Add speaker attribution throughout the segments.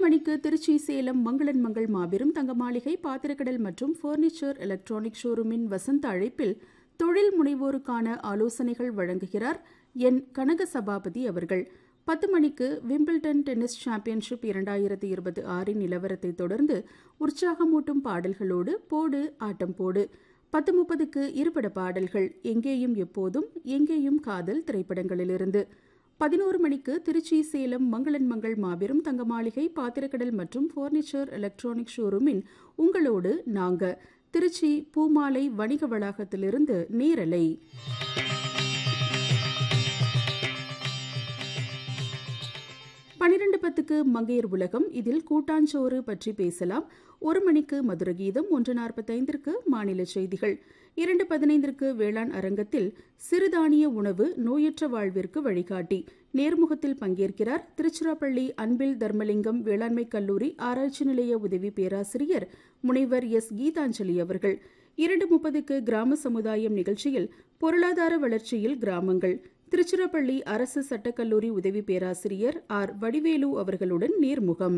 Speaker 1: மணிக்கு திருச்சி சேலம் மங்களன் மங்கள் மாபெரும் தங்க மாளிகை பாத்திரக்கடல் மற்றும் ஃபர்னிச்சர் எலக்ட்ரானிக் ஷோரூமின் வசந்த அழைப்பில் தொழில் முனைவோருக்கான ஆலோசனைகள் வழங்குகிறார் என் கனக சபாபதி அவர்கள் பத்து மணிக்கு விம்பிள்டன் டென்னிஸ் சாம்பியன்ஷிப் இரண்டாயிரத்தி இருபத்தி ஆறின் நிலவரத்தை தொடர்ந்து உற்சாகமூட்டும் பாடல்களோடு போடு ஆட்டம் போடு பத்து முப்பதுக்கு இருபட பாடல்கள் எங்கேயும் எப்போதும் எங்கேயும் காதல் திரைப்படங்களிலிருந்து பதினோரு மணிக்கு திருச்சி சேலம் மங்களன் மங்கள் மாபெரும் தங்க மாளிகை பாத்திரக்கடல் மற்றும் ஃபர்னிச்சர் எலக்ட்ரானிக் ஷோரூமின் உங்களோடு நாங்க திருச்சி பூமாலை வணிக வளாகத்திலிருந்து நேரலை பனிரெண்டு பத்துக்கு மங்கையர் உலகம் இதில் கூட்டாஞ்சோறு பற்றி பேசலாம் ஒரு மணிக்கு மதுர கீதம் ஒன்று நாற்பத்தைந்திற்கு மாநில செய்திகள் இரண்டு பதினைந்திற்கு வேளாண் அரங்கத்தில் சிறுதானிய உணவு நோயற்ற வாழ்விற்கு வழிகாட்டி நேர்முகத்தில் பங்கேற்கிறார் திருச்சிராப்பள்ளி அன்பில் தர்மலிங்கம் வேளாண்மை கல்லூரி ஆராய்ச்சி நிலைய உதவி பேராசிரியர் முனைவர் எஸ் கீதாஞ்சலி அவர்கள் இரண்டு முப்பதுக்கு கிராம சமுதாயம் நிகழ்ச்சியில் பொருளாதார வளர்ச்சியில் கிராமங்கள் திருச்சிராப்பள்ளி அரசு சட்டக்கல்லூரி உதவி பேராசிரியர் ஆர் வடிவேலு அவர்களுடன் நேர்முகம்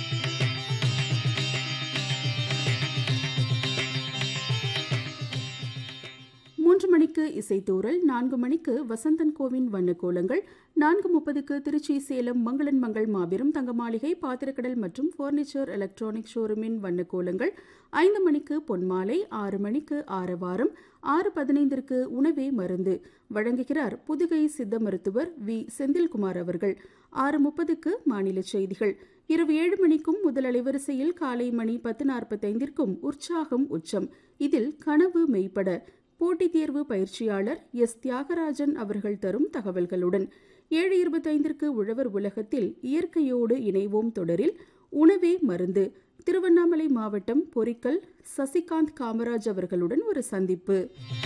Speaker 1: மூன்று மணிக்கு இசைத்தூரல் நான்கு மணிக்கு வசந்தன் கோவின் வண்ணக்கோலங்கள் நான்கு முப்பதுக்கு திருச்சி சேலம் மங்களன் மங்கள் மாபெரும் தங்க மாளிகை பாத்திரக்கடல் மற்றும் ஃபர்னிச்சர் எலக்ட்ரானிக் ஷோரூமின் வண்ணக்கோலங்கள் ஐந்து மணிக்கு பொன்மாலை ஆறு மணிக்கு ஆரவாரம் ஆறு பதினைந்திற்கு உணவே மருந்து வழங்குகிறார் புதுகை சித்த மருத்துவர் வி செந்தில்குமார் அவர்கள் ஆறு முப்பதுக்கு மாநில செய்திகள் இரவு ஏழு மணிக்கும் முதல் அலைவரிசையில் காலை மணி பத்து நாற்பத்தைந்திற்கும் உற்சாகம் உச்சம் இதில் கனவு மெய்ப்பட போட்டித் தேர்வு பயிற்சியாளர் எஸ் தியாகராஜன் அவர்கள் தரும் தகவல்களுடன் ஏழு இருபத்தைந்திற்கு உழவர் உலகத்தில் இயற்கையோடு இணைவோம் தொடரில் உணவே மருந்து திருவண்ணாமலை மாவட்டம் பொரிக்கல் சசிகாந்த் காமராஜ் அவர்களுடன் ஒரு சந்திப்பு